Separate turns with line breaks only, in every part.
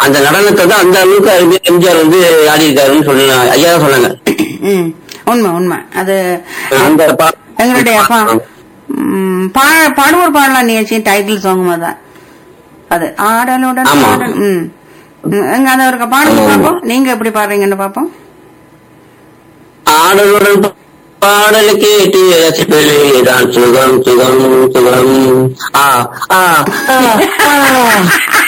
அந்த நடனத்தை தான் அந்த அளவுக்கு அறிஞர் எம்ஜிஆர் வந்து ஆடி இருக்காருன்னு சொன்னாங்க ஐயா தான் சொன்னாங்க
ம் உண்மை உண்மை அது
அந்த பா-
எங்களுடைய அப்பா ம், பா- பாடுவோர் பாடலாம் நிகழ்ச்சி டைட்டில் சாங் தான் அது ஆடலுடன்
ஆமா.
பாடல் ம் ம், எங்க அதை ஒரு பாடுங்க பாப்போம் நீங்க எப்படி பாடுறீங்கன்னு பாப்போம்
ஆடலுடன் பாடலை கேட்டு ரசிப்பதுதான் சுகம் சுகம் சுகம் ஆ ஆ ஆ, ஆ.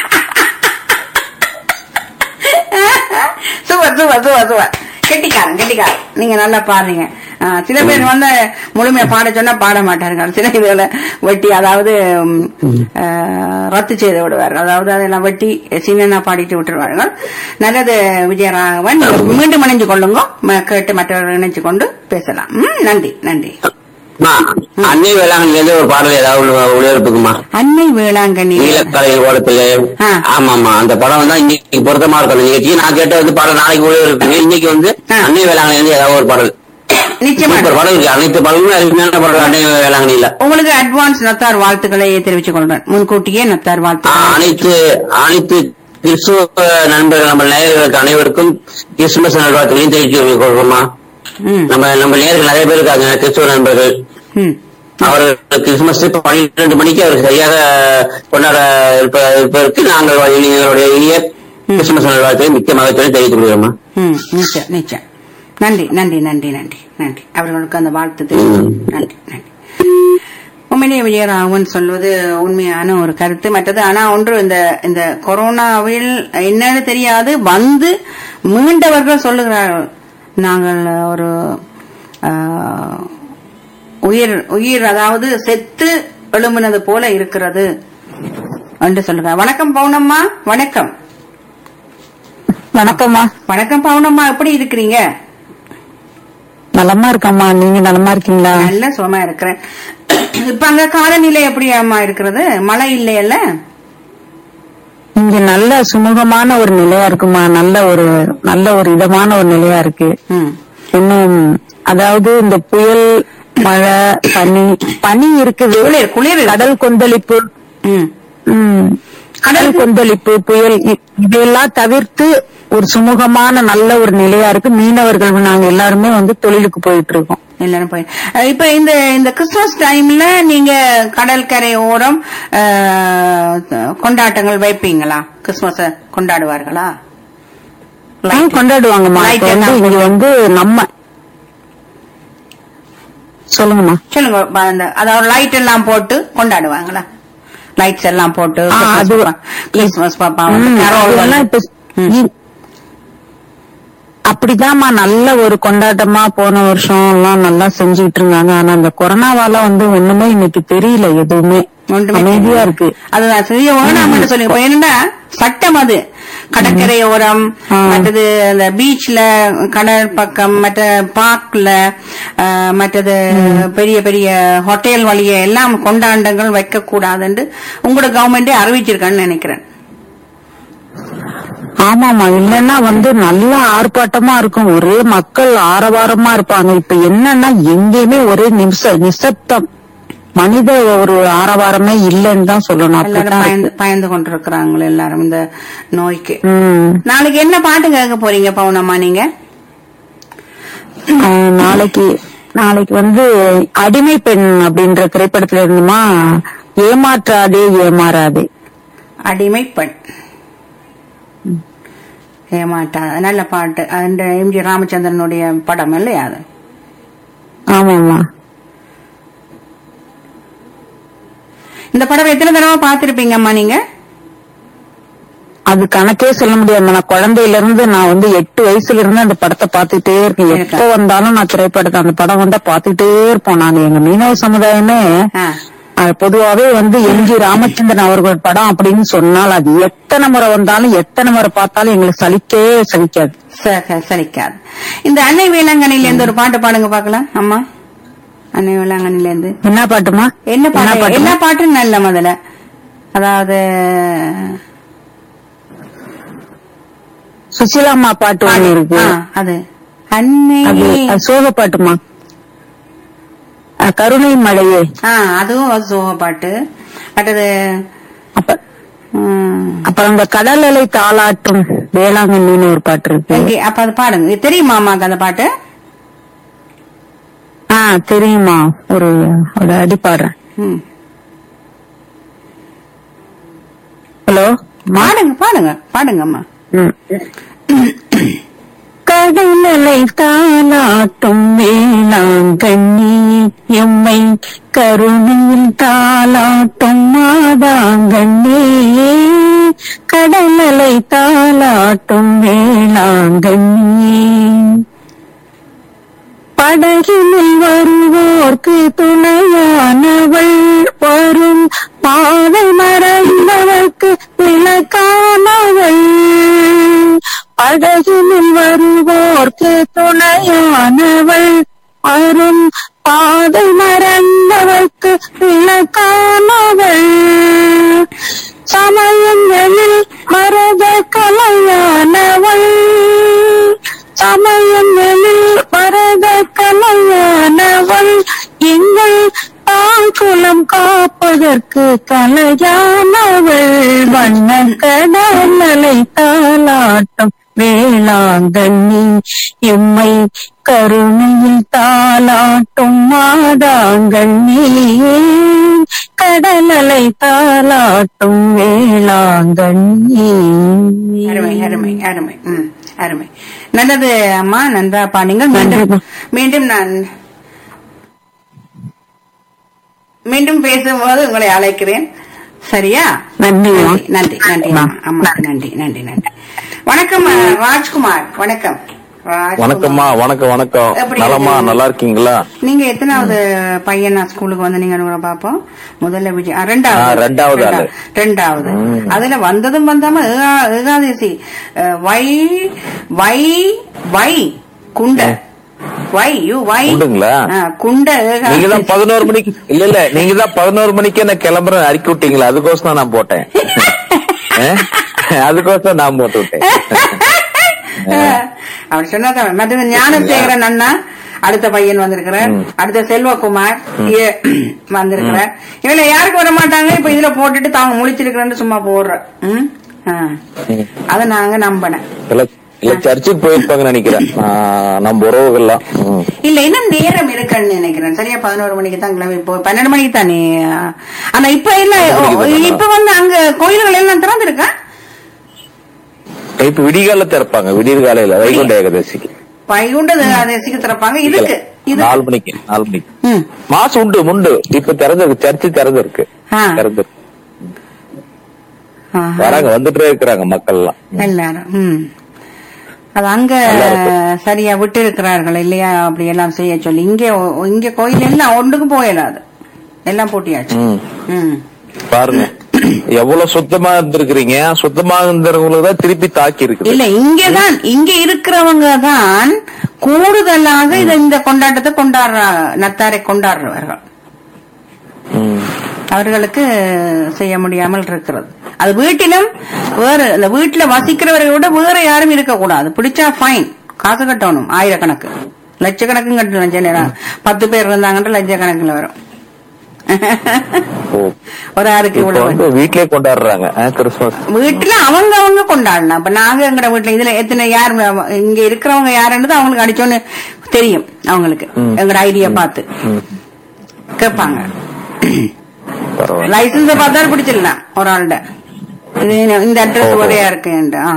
சூப்பர் சூப்பர் சூப்பர் சூப்பர் கெட்டிக்காரன் கெட்டிக்காரன் நீங்க நல்லா பாடுறீங்க ஆ, சில பேர் வந்து முழுமையா பாட சொன்னா பாட மாட்டார்கள் சில இதுல வெட்டி அதாவது ம், ஆ, ரத்து செய்து விடுவார்கள் அதாவது அதெல்லாம் வெட்டி சின்ன பாடிட்டு விட்டுருவார்கள் நல்லது விஜயராகவன் மீண்டும் இணைஞ்சு கொள்ளுங்க ம- கேட்டு மற்றவர்கள் இணைச்சு கொண்டு பேசலாம் ம், நன்றி நன்றி
அம்மா, அன்னை வேளாங்கண்ணில இருந்து ஒரு பாடல் ஏதாவது ஒண்ணு ஒளிபரப்புக்குமா
அன்னை வேளாங்கண்ணி
நீலக்கலை ஓடத்துல
ஆ.
ஆமா ஆமா அந்த படம் தான் இன்னைக்கு பொருத்தமா இருக்கும் அந்த நிகழ்ச்சி நான் கேட்ட வந்து பாடல் நாளைக்கு ஒளிபரப்புங்க இன்னைக்கு வந்து
ஆ.
அன்னை வேளாங்கண்ணில இருந்து ஏதாவது ஒரு பாடல்
நிச்சயமா
சூப்பர் பாடல் இருக்கு அனைத்து பாடலுமே அருமையான பாடல் அன்னை வேளாங்கண்ணில
உங்களுக்கு அட்வான்ஸ் நத்தார் வாழ்த்துக்களை தெரிவித்துக் கொள்றேன் முன்கூட்டியே நத்தார்
ஆ,
வாழ்த்துக்கள்
அனைத்து அனைத்து கிறிஸ்துவ நண்பர்கள் நம்ம நேயர்களுக்கு அனைவருக்கும் கிறிஸ்துமஸ் நல்வாழ்த்துக்களையும் தெரிவித்து கொள்றோமா
ம்
நம்ம நம்ம நேயர்கள் நிறைய பேர் இருக்காங்க கிறிஸ்துவ நண்பர்கள்
ம்
அவர்கள் கிறிஸ்துமஸ் பன்னிரண்டு மணிக்கு அவர் சரியாக கொண்டாட இருப்ப- இருப்பதற்கு நாங்கள் எங்களுடைய இனிய கிறிஸ்துமஸ் நல்வாழ்த்துக்களை மிக்க மகிழ்ச்சியோடு தெரிவித்துக் கொள்கிறோமா
ம் நிச்சயம் நிச்சயம் நன்றி நன்றி நன்றி நன்றி நன்றி அவர்களுக்கு அந்த வாழ்த்து தெரிவித்து நன்றி நன்றி உண்மையிலேயே விஜயராகவன் சொல்வது உண்மையான ஒரு கருத்து மற்றது ஆனா ஒன்று இந்த இந்த கொரோனாவில் என்னன்னு தெரியாது வந்து மீண்டவர்கள் சொல்லுகிறார்கள் நாங்கள் ஒரு ஆஹ், உயிர் உயிர் அதாவது செத்து எழும்பினது போல இருக்கிறது என்று சொல்லுங்க வணக்கம் பவுனம்மா வணக்கம்
வணக்கம்மா
வணக்கம் பவுனம்மா எப்படி இருக்கிறீங்க
நலமா இருக்கம்மா நீங்க நலமா இருக்கீங்களா
நல்ல சுகமா இருக்கிறேன் இப்ப அங்க காலநிலை எப்படி அம்மா இருக்கிறது மழை இல்லையல்ல
இங்க நல்ல சுமூகமான ஒரு நிலையா இருக்குமா நல்ல ஒரு நல்ல ஒரு இதமான ஒரு நிலையா இருக்கு
ம்
இன்னும் அதாவது இந்த புயல் மழை பனி பனி இருக்குது
குளிர் குளிர்
கடல் கொந்தளிப்பு
ம்
ம், கடல் கொந்தளிப்பு புயல் இ- இதையெல்லாம் தவிர்த்து ஒரு சுமூகமான நல்ல ஒரு நிலையா இருக்கு மீனவர்கள் நாங்க எல்லாருமே வந்து தொழிலுக்கு போயிட்டு இருக்கோம்
எல்லாரும் போய் அஹ் இப்ப இந்த இந்த கிறிஸ்துமஸ் டைம்ல நீங்க கடற்கரை ஓரம் அஹ், கொண்டாட்டங்கள் வைப்பீங்களா கிறிஸ்துமஸ கொண்டாடுவார்களா
ஆ, கொண்டாடுவாங்கம்மா
Light
இப்ப வந்து
எல்லாம்
இங்க வந்து நம்ம சொல்லுங்கம்மா
சொல்லுங்க ப- அந்த அதாவது லைட் எல்லாம் போட்டு கொண்டாடுவாங்களா லைட்ஸ் எல்லாம் போட்டு
ஆ,
கிறிஸ்துமஸ்
அது-
பாப்பா- கிறிஸ்துமஸ் பாப்பா
ம்,
வந்து carol
அதெல்லாம்
வந்து-
இப்ப
ம்.
இ- அப்படிதாம்மா நல்ல ஒரு கொண்டாட்டமா போன வருஷம் எல்லாம் நல்லா செஞ்சுட்டு இருந்தாங்க ஆனா அந்த கொரோனாவால வந்து ஒண்ணுமே இன்னைக்கு தெரியல எதுவுமே
ஒன்றுமே
அமைதியா இருக்கு
அதுதான் செய்ய வேணாம்னு சொல்லி இப்ப என்னன்னா சட்டம் அது கடற்கரை ஓரம்
ஆ.
மற்றது அந்த பீச்ல கடல் பக்கம் மற்ற பார்க்ல அஹ், மற்றது பெரிய பெரிய ஹோட்டல் வழிய எல்லாம் கொண்டாட்டங்கள் வைக்க கூடாதுன்னு உங்களோட கவர்மெண்டே அறிவிச்சிருக்கான்னு நினைக்கிறேன்
ஆமாமா இல்லன்னா வந்து நல்ல ஆர்ப்பாட்டமா இருக்கும் ஒரே மக்கள் ஆரவாரமா இருப்பாங்க இப்ப என்னன்னா எங்கேயுமே ஒரே நிமிஷ நிசப்தம் மனித ஒரு ஆரவாரமே இல்லைன்னு தான் சொல்லணும்
எல்லாரும்
அப்படிதான்
பயந்து
இருக்கு.
பயந்து கொண்டிருக்கிறாங்களே எல்லாரும் இந்த நோய்க்கு
ம்.
நாளைக்கு என்ன பாட்டு கேட்க போறீங்க பவுனம்மா நீங்க
ஆஹ் நாளைக்கு நாளைக்கு வந்து அடிமை பெண் அப்படின்ற திரைப்படத்துல இருந்துமா ஏமாற்றாதே ஏமாறாதே
அடிமை பெண் ஏமாட்டா நல்ல பாட்டு அந்த எம்ஜி ராமச்சந்திரனுடைய படம் இல்லையா அது
ஆமாமா
இந்த படம் எத்தனை தடவை பார்த்திருப்பீங்க அம்மா நீங்க
அது கணக்கே சொல்ல முடியாது நான் குழந்தையில இருந்து நான் வந்து எட்டு வயசுல இருந்து அந்த படத்தை பார்த்துட்டே இருக்கேன்
இருக்கா.
எப்ப வந்தாலும் நான் திரைப்படத்தை அந்த படம் வந்தா பார்த்துட்டே இருப்போம் நாங்க எங்க மீனவ சமுதாயமே
ஆ,
அது பொதுவாவே வந்து எம் ஜி ராமச்சந்திரன் அவர்கள் படம் அப்படின்னு சொன்னால் அது எத்தனை முறை வந்தாலும் எத்தனை முறை பார்த்தாலும் எங்களுக்கு சலிக்கவே சலிக்காது
ச- சலிக்காது இந்த அன்னை வேளாங்கண்ணில இருந்து ஒரு பாட்டு பாடுங்க பாக்கலாம் அம்மா அன்னை வேளாங்கண்ணில இருந்து
என்ன பாட்டுமா
என்ன பாட்டு
பாட்டுமா?
எல்லா பாட்டும் நல்ல முதல்ல அதாவது
சுசிலாம்மா பாட்டு ஒண்ணு இருக்கு
ஆ, அது அன்னை
அது அது சோக பாட்டுமா கருணை மழையே
ஆ அதுவும் ஒரு சோக பாட்டு அடுத்தது
அப்ப
ம்.
அப்புறம் இந்த கடல் அலை தாளாட்டும் வேளாங்கண்ணின்னு ஒரு பாட்டு இருக்கு
எங்கே அப்ப அது பாடுங்க இது தெரியுமா அம்மாக்கு அந்த பாட்டு
ஆ தெரியுமா ஒரு ஒரு அடி பாடுறேன்
ம்.
ஹலோ
பாடுங்க பாடுங்க பாடுங்க அம்மா
ம். கடலலை தாளாட்டும் வேளாங்கண்ணி எம்மை கருணையில் தாளாட்டும் மாதாங்கண்ணே கடலலை தாளாட்டும் வேளாங்கண்ணி படகினில் வருவோர்க்கு துணையானவள் வரும் பாதை மறைந்தவர்க்கு விளக்கானவள் படகினில் வருவோர்க்கு துணையானவள் வரும் பாதை மறந்தவர்க்கு விளக்கானவள் சமயங்களில் மரத கலையானவள் சமயங்களில் மரத கலையானவள் எங்கள் தாழ்குலம் காப்பதற்கு கலையானவள் வண்ண கடலை தாளாட்டம் வேளாங்கண்ணி எம்மை கருணையில் தாளாட்டும் மாதாங்கண்ணி கடலலை தாளாட்டும் வேளாங்கண்ணி
அருமை அருமை அருமை ம் அருமை நல்லது அம்மா நன்றா பாடுங்கள் மீண்டும்
நன்றி.
மீண்டும் நான் மீண்டும் பேசும்போது உங்களை அழைக்கிறேன் சரியா
நன்றிம்மா.
நன்றி நன்றி அம்மா அம்மாக்கு நன்றி நன்றி நன்றி வணக்கம் அஹ், ராஜ்குமார் வணக்கம் ராஜ்குமார்.
வணக்கம்மா வணக்கம் வணக்கம்
எப்படி
நலமா
இருக்கீங்க?
நல்லா இருக்கீங்களா
நீங்க எத்தனாவது பையனா ஸ்கூலுக்கு வந்து நீங்க பாப்போம் முதல்ல விஜய் ஆ, ரெண்டாவது
ஆ, ரெண்டாவது ஆளு.
ரெண்டாவது அதுல வந்ததும் வந்தாம ஏகா- ஏகாதசி அஹ், வை வை வை குண்ட வை யூ வை
உண்டுங்களா?
ஆ, குண்ட
நீங்க
ஏகாதசி
தான் பதினோரு மணிக்கு இல்ல இல்ல நீங்க தான் பதினோரு மணிக்கு என்ன கிளம்புறேன் அறிக்கை விட்டீங்களா அதுக்கோசம் தான் நான் போட்டேன் அஹ்? அதுக்கோசம் நான் போட்டு விட்டேன்
அவர் சொன்னா மற்றது ஞானசேகரன் அண்ணா அடுத்த பையன் வந்திருக்கிறார் அடுத்த செல்வகுமார் இ- வந்திருக்கிறார் இவங்க யாருக்கு வர மாட்டாங்க இப்ப இதுல போட்டுட்டு தாங்க முழிச்சிருக்கிறேன்னு சும்மா போடுற ம்? ஆ. அத நாங்க நம்பினேன்
இல்ல இல்ல சர்ச்சுக்கு போயிருப்பாங்கன்னு நினைக்கிறேன் ஆஹ், நம்ம உறவுகள்லாம் ம்.
இல்ல இன்னும் நேரம் இருக்குன்னு நினைக்கிறேன் சரியா பதினோரு மணிக்கு தான் கிளம்பி போ பன்னெண்டு மணிக்கு தானே ஆனா இப்ப இல்ல ஓ, இப்ப வந்து அங்க கோயில்கள் எல்லாம் திறந்திருக்கா
இப்ப விடிகால திறப்பாங்க விடியற் காலையில வைகுண்ட ஏகாதசிக்கு
வைகுண்டது அதை சீக்கிரம் திறப்பாங்க இதுக்கு இது
நாலு மணிக்கு நாலு மணிக்கு
ம்.
மாசம் உண்டு உண்டு இப்ப திறந்திருக்கு சர்ச்சு திறந்திருக்கு
ஆ.
திறந்திருக்கு
ஆஹா.
வராங்க வந்துட்டே இருக்கிறாங்க மக்கள் எல்லாம்
எல்லாரும் ம். அது அங்க சரியா விட்டு இருக்கிறார்கள் இல்லையா அப்படி எல்லாம் செய்ய சொல்லி இங்க ஒ- இங்க கோயில் எல்லாம் ஒன்றுக்கும் போயிடாது எல்லாம் பூட்டியாச்சு
ம்.
ம்.
பாருங்க எவ்வளவு சுத்தமா இருந்திருக்கிறீங்க சுத்தமா இருந்தவங்களுக்கு தான் திருப்பி தாக்கி இருக்குது
இல்ல இங்கதான் இங்க இருக்கிறவங்க தான் கூடுதலாக இத இந்த கொண்டாட்டத்தை கொண்டாடுற நத்தாரை கொண்டாடுறவர்கள்
ம்.
அவர்களுக்கு செய்ய முடியாமல் இருக்கிறது அது வீட்டிலும் வேற இந்த வீட்டுல வசிக்கிறவர்களை விட வேற யாரும் இருக்கக்கூடாது பிடிச்சா ஃபைன் காசு கட்டணும் ஆயிரக்கணக்கு லட்சக்கணக்கும் கட்டணும் சில நேரம். பத்து பேர் இருந்தாங்கன்ற லட்சக்கணக்கில் வரும்
ஓ.
ஒரு ஆளுக்கு
இப்ப
இவ்வளவு
வந்து வீட்லயே கொண்டாடுறாங்க ஆ, கிறிஸ்துமஸ்
வீட்டுல அவங்க அவங்க கொண்டாடலாம் இப்ப நாங்க எங்கட வீட்டுல இதுல எத்தனை யார் இங்க இருக்கிறவங்க யாருன்றது அவங்களுக்கு அடிச்சோன்னு தெரியும் அவங்களுக்கு எங்கட ஐடியா பார்த்து கேட்பாங்க
பரவாயில்ல
லைசன்ஸ பார்த்தாலும் பிடிச்சிடலாம் ஒரு ஆள்கிட்ட இது என்ன- இந்த அட்ரஸ்
ஓஹோ.
ஒரேயா இருக்கு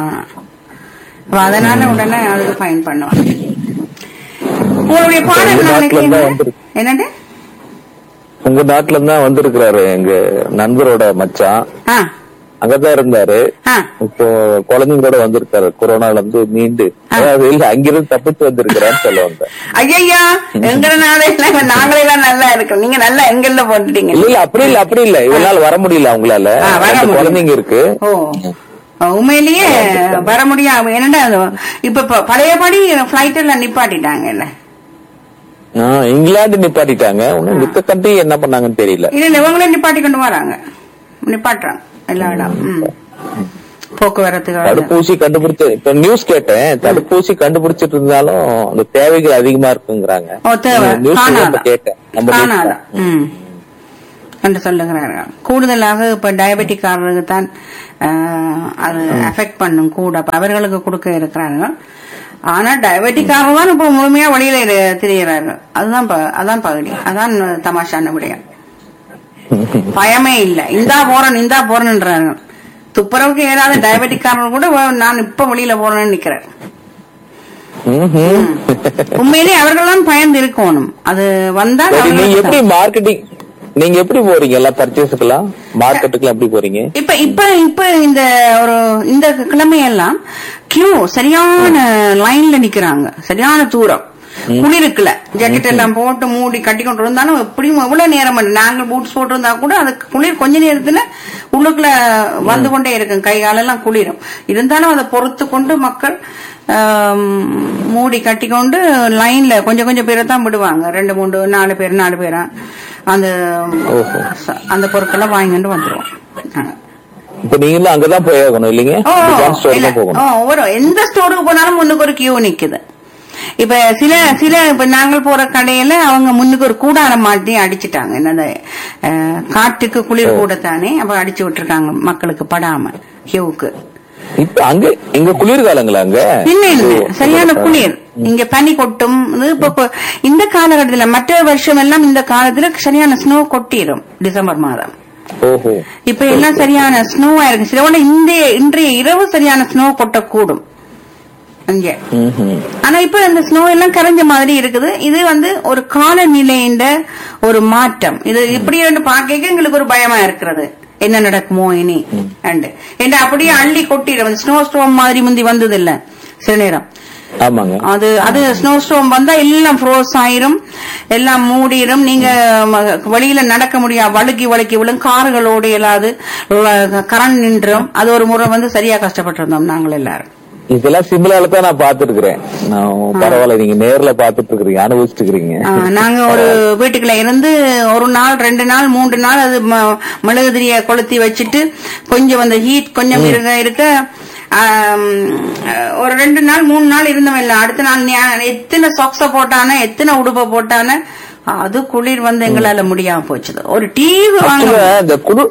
அதனால உடனே அதுக்கு ஃபைன் பண்ணுவாங்க உங்களுடைய பாடம்
உங்க
என்ன
நாட்டுல
நினைக்கிறீங்க
தான் வந்திருக்கு.
என்னது
உங்க நாட்டுல தான் வந்திருக்கிறாரு எங்க நண்பரோட மச்சான்
ஆ
அங்கதான் இருந்தாரு
ஆ
இப்போ குழந்தைங்களோட வந்திருக்காரு கொரோனால இருந்து மீண்டு அதாவது இல்ல அங்கிருந்து தப்பிச்சு வந்திருக்கிறான்னு சொல்ல வந்தேன்
ஐயா எங்கட நாளே நாங்களே எல்லாம் நல்லா இருக்கோம் நீங்க நல்லா எங்கெல்ல போட்டுட்டீங்க
இல்ல இல்ல அப்படி இல்ல அப்படி இல்ல இவனால வர முடியல அவங்களால
ஆ, வர
ரெண்டு
முடியல.
குழந்தைங்க இருக்கு
ஓ உண்மையிலேயே வர முடியாது என்னடா அது, இப்ப ப- பழையபடி பிளைட் எல்லாம் நிப்பாட்டிட்டாங்கல்ல
ஆ, இங்கிலாந்து நிப்பாட்டிட்டாங்க இன்னும் மித்த கண்ட்ரி என்ன பண்ணாங்கன்னு தெரியல
இல்ல இல்ல இவங்களே நிப்பாட்டி கொண்டு வராங்க நிப்பாட்டுறாங்க எல்லா இடம் ம். போக்குவரத்து
தடுப்பூசி கண்டுபிடிச்சு இப்ப நியூஸ் கேட்டேன் தடுப்பூசி கண்டுபிடிச்சிட்டு இருந்தாலும் அந்த தேவைகள் அதிகமா இருக்குங்கிறாங்க
ஓ தேவை
நியூஸ்
காணாதான்
கேட்டேன் நம்ம news
காணாதான் ம் என்று சொல்லுகிறார்கள் கூடுதலாக இப்ப டயபெட்டிக்காரருக்கு தான் ஆஹ், அது அஃபெக்ட் பண்ணும் கூட அப்ப அவர்களுக்கு கொடுக்க இருக்கிறார்கள் ஆனா டயபெட்டிக்காரர் தான் இப்ப முழுமையா வழியில இரு- திரிகிறார்கள் அதுதான் ப- அதான் பகுதி அதான் தமாஷான விடயம் பயமே இல்ல இந்தா போறேன் இந்தா போறேன்ன்றாங்க துப்புரவுக்கு ஏறாத டயபெட்டிக்காரர்கள் கூட வ- நான் இப்ப வெளியில போறேன்னு நிக்கிறேன்
ம்ஹும்.
உண்மையிலே அவர்கள் தான் பயந்து இருக்கணும் அது வந்தா
சரி, நீங்க
அவர்களுக்கு
எப்படி மார்க்கெட்டிங் நீங்க எப்படி போறீங்க எல்லாம் பர்ச்சேஸுக்கெல்லாம் மார்க்கெட்டுக்குலாம் எப்படி போறீங்க
இப்ப இப்ப இப்ப இந்த ஒரு இந்த கிழமையெல்லாம் கியூ சரியான லைன்ல நிக்கிறாங்க சரியான தூரம் குளிருக்குல ஜாக்கெட் எல்லாம் போட்டு மூடி கட்டி கொண்டு இருந்தாலும் எப்படியும் எவ்வளவு நேரம் பண்ணு- நாங்க பூட்ஸ் போட்டு இருந்தா கூட அது குளிர் கொஞ்ச நேரத்துல உள்ளுக்குள்ள வந்து கொண்டே இருக்கும் கை காலெல்லாம் குளிரும் இருந்தாலும் அதை பொறுத்து கொண்டு மக்கள் ஆம், மூடி கட்டி கொண்டு லைன்ல கொஞ்சம் கொஞ்சம் பேரை தான் விடுவாங்க ரெண்டு மூணு நாலு பேர் நாலு பேரா அந்த அந்த பொருட்களை வாங்கிட்டு வந்துருவோம் நாங்க.
இப்ப நீங்களும் அங்கதான் போய் ஆகணும் இல்லைங்க
ஓ,
டிபார்ட்மெண்ட் ஸ்டோர்
இல்ல.
தான் போகணும்
ஓ, ஒரு எந்த ஸ்டோருக்கு போனாலும் முன்னுக்கு ஒரு கியூ நிக்குது இப்ப சில சில இப்ப நாங்கள் போற கடையில அவங்க முன்னுக்கு ஒரு கூடாரம் மாட்டி அடிச்சிட்டாங்க என்னது அஹ், காட்டுக்கு குளிர் கூடத்தானே அப்ப அடிச்சு விட்டுருக்காங்க மக்களுக்கு படாம கியூவுக்கு
இப்ப அங்க இங்க குளிர்காலங்களா அங்க
இல்ல இல்ல சரியான குளிர் இங்க பனி கொட்டும் இது இப்ப இப்ப இந்த காலகட்டத்துல மற்ற வருஷம் எல்லாம் இந்த காலத்துல சரியான ஸ்னோ கொட்டிடும் டிசம்பர் மாதம்
ஓஹோ
இப்ப எல்லாம் சரியான ஸ்னோவா இருக்கு சில வேளை இந்த இன்றைய இரவு சரியான ஸ்னோ கொட்டக்கூடும் இங்க
ம்ஹும்.
ஆனா இப்ப இந்த ஸ்னோ எல்லாம் கரைஞ்ச மாதிரி இருக்குது இது வந்து ஒரு காலநிலையின் ஒரு மாற்றம் இது இப்படி பாக்க எங்களுக்கு ஒரு பயமா இருக்கிறது என்ன நடக்குமோ இனி அண்டு என்ன அப்படியே அள்ளி கொட்டிடும் ஸ்னோ ஸ்டோம் மாதிரி முந்தி வந்தது இல்ல சில நேரம்
ஆமாங்க
அது அது ஸ்னோ ஸ்டோம் வந்தா எல்லாம் ஃப்ரோஸ் ஆயிரும் எல்லாம் மூடிடும் நீங்க ம- வெளியில நடக்க முடியாது வழுக்கி வழுக்கி விழும் கார்களோடு இயலாது கரண்ட் நின்றும் அது ஒரு முறை வந்து சரியா கஷ்டப்பட்டிருந்தோம் நாங்கள் எல்லாரும்
இதெல்லாம் சிம்பிளால தான் நான் பாத்துட்டு இருக்கிறேன் நான் பரவாயில்ல நீங்க நேர்ல பாத்துட்டு இருக்கிறீங்க அனுபவிச்சுட்டு இருக்கிறீங்க
ஆ, நாங்க ஒரு வீட்டுக்குள்ள இருந்து ஒரு நாள் ரெண்டு நாள் மூன்று நாள் அது ம- மெழுகுதிரிய கொளுத்தி வச்சுட்டு கொஞ்சம் அந்த ஹீட் கொஞ்சம் இருக்க இருக்க ஆம், ஒரு ரெண்டு நாள் மூணு நாள் இருந்தவன் இல்ல அடுத்த நாள் ஞா- எத்தனை சொக்ஸ போட்டான எத்தனை உடுப்ப போட்டான அது குளிர் வந்து எங்களால முடியாம போச்சுது ஒரு டிவி வாங்க
ஆக்சுவலா இந்த குளிர்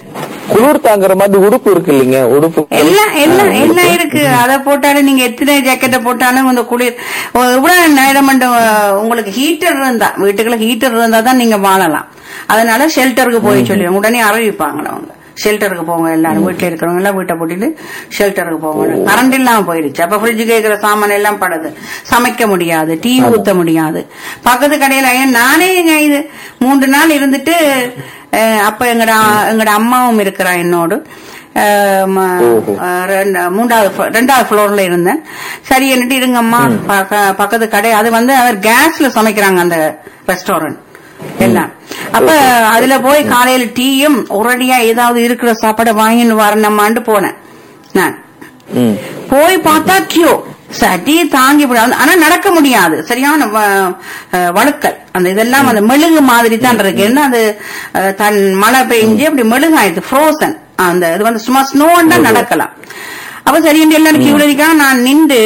குளிர் தாங்குற மாதிரி உடுப்பு இருக்கு இல்லைங்க உடுப்பு
எல்லாம் எல்லாம் எல்லாம் இருக்கு அத போட்டாலும் நீங்க எத்தனை ஜாக்கெட்டை போட்டாலும் இந்த குளிர் ஒ- இவ்வளவு நேரம் மட்டும், அஹ், உங்களுக்கு ஹீட்டர் இருந்தா வீட்டுக்குள்ள ஹீட்டர் இருந்தா தான் நீங்க வாழலாம் அதனால ஷெல்டருக்கு போய் சொல்லிடுங்க உடனே அறிவிப்பாங்க அவங்க ஷெல்டருக்கு போங்க எல்லாரும் வீட்டுல இருக்கிறவங்க எல்லாம் வீட்டை போட்டுட்டு ஷெல்டருக்கு போங்க கரண்ட் இல்லாம போயிருச்சு அப்ப ஃப்ரிட்ஜ் கேட்கிற சாமான் எல்லாம் படுது சமைக்க முடியாது டீ ஊத்த முடியாது பக்கத்து கடையில ஏன் நானே இங்க இது மூன்று நாள் இருந்துட்டு அஹ், அப்ப எங்கட எங்கட அம்மாவும் இருக்கிறா என்னோடு அஹ், ம- அஹ், ரெண்டு- மூன்றாவது flo- ரெண்டாவது ஃப்ளோர்ல இருந்தேன் சரி என்னட்டு இருங்கம்மா பக்க- பக்கத்து கடை அது வந்து அவர் கேஸ்ல சமைக்கிறாங்க அந்த ரெஸ்டாரண்ட் எல்லாம் அப்ப அதுல போய் காலையில டீயும் உடனடியா ஏதாவது இருக்கிற சாப்பாடை வாங்கின்னு வரணுமான்னு போனேன் நான்
ம்.
போய் பார்த்தா கியூ சட்டி தாங்கி விடாது ஆனா நடக்க முடியாது சரியான வ- அஹ் வழுக்கல் அந்த இதெல்லாம் அந்த மெழுகு மாதிரி தான் இருக்கு என்ன அது அஹ், தன் மழை பெஞ்சு அப்படி மெழுகாயிடுது ஃப்ரோசன் அந்த இது வந்து சும்மா ஸ்னோன்னா நடக்கலாம் அப்ப சரி என்று எல்லாரும் கியூ இருக்காங்க நான் நின்று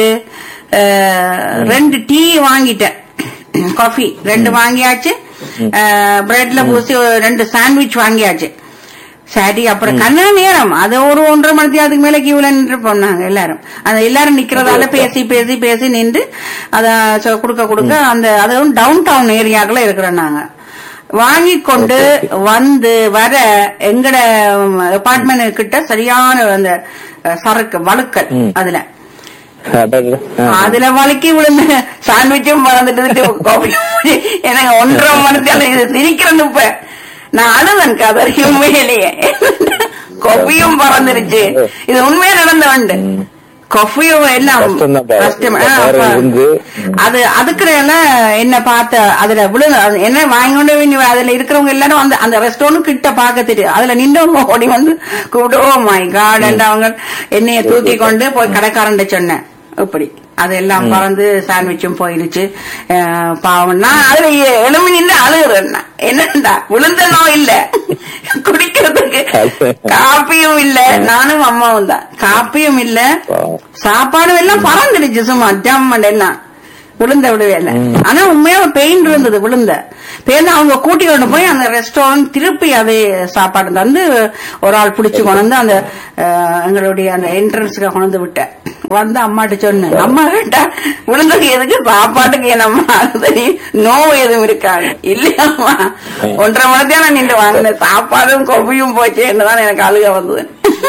அஹ், ரெண்டு டீ வாங்கிட்டேன் காஃபி ரெண்டு வாங்கியாச்சு பிரெட்ல பூசி ஒரு ரெண்டு சாண்ட்விச் வாங்கியாச்சு சரி அப்புறம் கண்ணா நேரம் அது ஒரு ஒன்றரை மணி அதுக்கு மேல கியூல நின்று போனாங்க எல்லாரும் அந்த எல்லாரும் நிக்கிறதால பேசி பேசி பேசி நின்று அத சொ- கொடுக்க கொடுக்க அந்த அதுவும் டவுன் டவுன் ஏரியாக்குள்ள இருக்கிறோம் நாங்க வாங்கி கொண்டு வந்து வர எங்கட அபார்ட்மெண்ட் கிட்ட சரியான அந்த அஹ், சரக்கு வழுக்கல் அதுல
அடடட. ஆ.
அதுல வழுக்கி விழுந்த சாண்ட்விச்சும் மறந்துட்டு எனக்கு ஒன்றரை மணித்தால இது சிரிக்கிறேன் இப்ப நான் அழுதன் கதறி உண்மையிலேயே கொப்பியும் பறந்துருச்சு இது உண்மையா நடந்த வண்டு கொஃபியும் எல்லாம்
கஷ்டம்தான் பாரு.
கஷ்டம். ஆ,
வேற
அப்ப
இருந்து,
அது அதுக்குற எல்லாம் என்ன பார்த்த அதுல விழுந்து அது என்ன வாங்கி கொண்டு போய் நீ அதுல இருக்கிறவங்க எல்லாரும் அந்த அந்த ரெஸ்டாரண்ட் கிட்ட பார்க்க தெரியும் அதுல நின்றவங்க ஓடி வந்து கூப்பிட்டு ஓ மை காட் அவங்க என்னைய தூக்கி கொண்டு போய் கடைக்காரன் சொன்னேன் இப்படி அதெல்லாம் பறந்து சாண்ட்விச்சும் போயிடுச்சு அஹ், பாவம் நான் அதுல எலும்பி நின்று அழுகுறேன் நான். என்னடா விழுந்த நோய் இல்ல குடிக்கிறதுக்கு காப்பியும் இல்ல நானும் அம்மாவும் தான் காப்பியும் இல்ல
பாவம்.
சாப்பாடு எல்லாம் பறந்துடுச்சு சும்மா ஜம்மன் எல்லாம் விழுந்த விழுவேல ஆனா உண்மையா பெயின் இருந்தது விழுந்த பேருந்து அவங்க கூட்டி கொண்டு போய் அந்த ரெஸ்டாரண்ட் திருப்பி அதே சாப்பாடு தந்து ஒரு ஆள் பிடிச்சு கொண்டு வந்து அந்த அஹ், எங்களுடைய அந்த என்ட்ரன்ஸ்க்கு கொண்டு வந்து விட்டேன் வந்து அம்மாட்ட சொன்னேன் அம்மா கேட்டா விழுந்தது எதுக்கு சாப்பாட்டுக்கு என்னம்மா சரி நோவு எதுவும் இருக்காது இல்லையாம்மா ஒன்றரை மணி நான் நின்று வாங்கினேன் சாப்பாடும் கொபியும் போச்சு என்னதான் எனக்கு அழுக வந்தது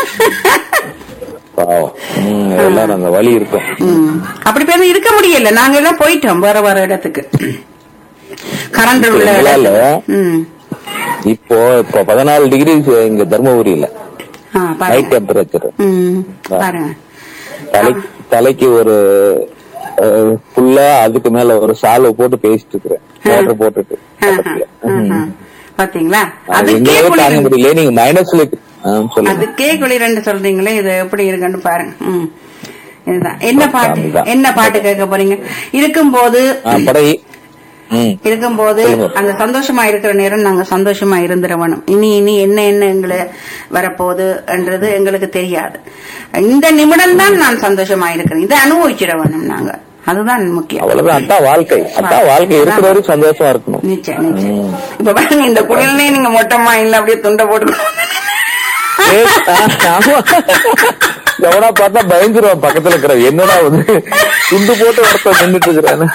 பாவம் ம், எல்லாரும் அந்த வலி இருக்கும்
ம். அப்படி பேர் இருக்க முடியல நாங்க எல்லாம் போயிட்டோம் வேற வேற இடத்துக்கு கரண்ட் உள்ள
எங்களால
இடத்துக்கு. ம்.
இப்போ இப்போ பதினாலு டிகிரி இங்க தர்மபுரியில
ஆ,
நைட்
பாருங்க
டெம்பரேச்சர்
ம், பாருங்க
தலை தலைக்கு ஒரு ஃபுல்லா அதுக்கு மேல ஒரு சாலை போட்டு பேசிட்டு இருக்கிறேன் மோட்டர் போட்டுட்டு
ஆஹா,
பக்கத்துல.
ஆஹா.
ம்.
பாத்தீங்களா
அது
அதுக்கே
எங்கேயாவது தாங்க
குளிர்
முடியல நீங்க மைனஸ்ல சொல்லுங்க
அதுக்கே குளிரண்டு சொல்றீங்களே இது எப்படி இருக்குன்னு பாருங்க ம். இதுதான் என்ன பாட்டு
அதுதான்.
என்ன பாட்டு கேட்க போறீங்க இருக்கும்போது
ஆ, படை ம்
இருக்கும்போது
சொல்லுங்க.
அந்த சந்தோஷமா இருக்கிற நேரம் நாங்க சந்தோஷமா இருந்துடணும் இனி இனி என்ன என்ன எங்களை வரப்போகுது என்றது எங்களுக்கு தெரியாது இந்த நிமிடம் தான் நான் சந்தோஷமா இருக்கிறேன் இதை அனுபவிச்சிட வேணும் நாங்க அதுதான் முக்கியம்
அவ்வளவுதான் அதான் வாழ்க்கை அதான் வாழ்க்கை இருக்கிற வரைக்கும் சந்தோஷமா இருக்கணும்
நிச்சயம் நிச்சயம் இப்ப பாருங்க இந்த குளிர்லயே நீங்க மொட்டமா இல்ல அப்படியே துண்டை போட்டு
ஏய், ஆ, ஆமா. எவனா பார்த்தா பயந்துருவான் பக்கத்துல இருக்கிற என்னடா வந்து துண்டு போட்டு ஒருத்தர் நின்றுட்டு இருக்கிறான்னு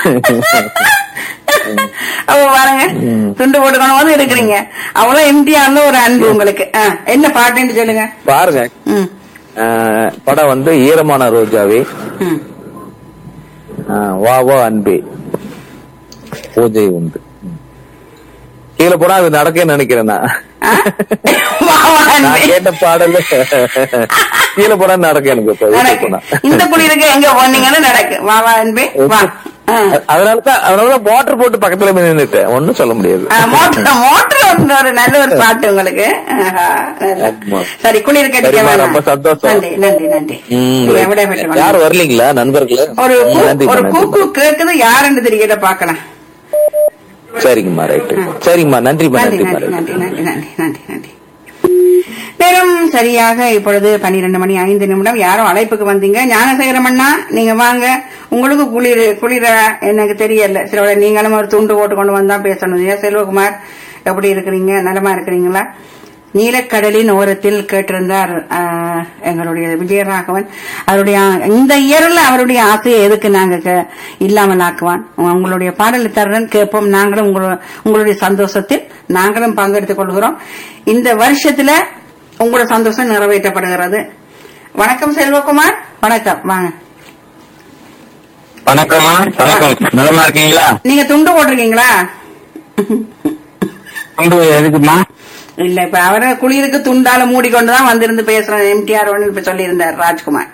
அப்ப பாருங்க துண்டு போட்டுக்கணும் போது இருக்கிறீங்க அவ்வளவு எம்டியான ஒரு அன்பு உங்களுக்கு ஆ, என்ன பாட்டுன்னு சொல்லுங்க
பாருங்க
ம்
ஆ, படம் வந்து ஈரமான ரோஜாவே
ம்
ஆ, வா வா அன்பே பூஜை உண்டு ம். கீழே போனா அது நடக்கன்னு நினைக்கிறேன் நான்
ஆ? வா, வா,
நான்
அன்பே.
கேட்ட பாடல கீழே போனா நடக்க எனக்கு இப்ப வீட்டுக்கு
நடக்கு
போனா
இந்த குளிருக்கு எங்க போனீங்கன்னு நடக்கு வா வா அன்பே வா ஆ.
அதனாலதான் அதனாலதான் மோட்டர் போட்டு பக்கத்துல போய் நின்னுட்டேன் ஒண்ணும் சொல்ல முடியாது
ஆ, மோட்டர் மோட்டர் வந்து ஒரு நல்ல ஒரு பாட்டு உங்களுக்கு ஆஹா, நல்ல.
ஆமா.
சரி குளிர் கட்டிக்க
சரிம்மா,
வேணாம்
ரொம்ப சந்தோஷம்.
நன்றி நன்றி நன்றி
ம்,
இதை விட பெற்று
யாரும் வரலீங்களா நண்பர்களே
ஒரு
ம்,
கூ-
நன்றிம்மா,
ஒரு
நன்றிம்மா.
கூக்கு கேக்குது யாருன்னு தெரியல பாக்கலாம்
சரிங்கம்மா ரைட்டு சரிங்கம்மா நன்றிம்மா
நன்றி
நன்றிம்மா
நன்றி
ரைட்டு
நன்றி நன்றி நன்றி நன்றி நன்றி நேரம் சரியாக இப்பொழுது பன்னிரண்டு மணி ஐந்து நிமிடம் யாரும் அழைப்புக்கு வந்தீங்க ஞானசேகரம் அண்ணா நீங்க வாங்க உங்களுக்கு குளிர் குளிர எனக்கு தெரியல சில நீங்களும் ஒரு துண்டு போட்டு கொண்டு வந்தா பேசணும் ஏன் செல்வகுமார் எப்படி இருக்கிறீங்க நலமா இருக்கிறீங்களா நீலக்கடலின் ஓரத்தில் கேட்டிருந்தார் ஆஹ், எங்களுடைய விஜயராகவன் அவருடைய இந்த இயரில் அவருடைய ஆசையை எதுக்கு நாங்க கே- இல்லாமல் ஆக்குவான் உங்களுடைய பாடலை தருடன் கேட்போம் நாங்களும் உங்களோ- உங்களுடைய சந்தோஷத்தில் நாங்களும் பங்கெடுத்துக் கொள்கிறோம் இந்த வருஷத்துல உங்களோட சந்தோஷம் நிறைவேற்றப்படுகிறது வணக்கம் செல்வகுமார் வணக்கம் வாங்க
வணக்கம்மா வணக்கம் நலமா இருக்கீங்களா
நீங்க துண்டு போட்டிருக்கீங்களா
கொண்டு எதுக்குமா
இல்ல இப்ப அவரை குளிருக்கு துண்டால மூடிக்கொண்டுதான் வந்திருந்து பேசுறேன் எம்டிஆர் ஒன்னு இப்ப சொல்லியிருந்தார் ராஜ்குமார்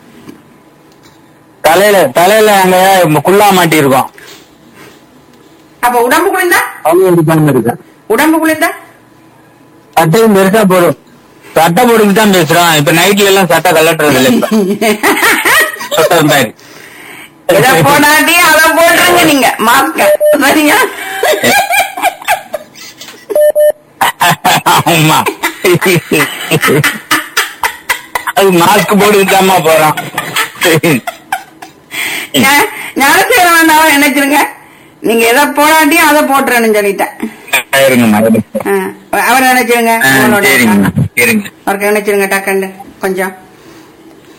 தலையில தலையில அங்க குள்ளா மாட்டி இருக்கோம்
அப்ப உடம்பு குளிர்ந்தா
அவங்க எடுப்பாங்க இருக்கு
உடம்பு குளிர்ந்தா
சட்டையும் பெருசா போடும் சட்டை போட்டுட்டு தான் பேசுறோம் இப்ப நைட்ல எல்லாம் சட்டை கலட்டுறது இல்ல இப்ப சொட்டர் மாதிரி
இத போடாட்டி அத போட்டுருங்க நீங்க மாஸ்க சரியா
ஆமா அது மாஸ்க் போட்டுக்கிட்டாமா போறோம்
ஞானசேகர வேண்டாம் நினைச்சிருங்க நீங்க எதை போடாட்டியும் அதை போட்டுறேன்னு சொல்லிட்டேன்
இருங்கம்மா
ஆ, அவரை நினைச்சிருங்க
ஆ,
உங்களோட
சரிங்கம்மா சரிங்க
அவருக்கு நினைச்சிருங்க டக்குன்னு கொஞ்சம்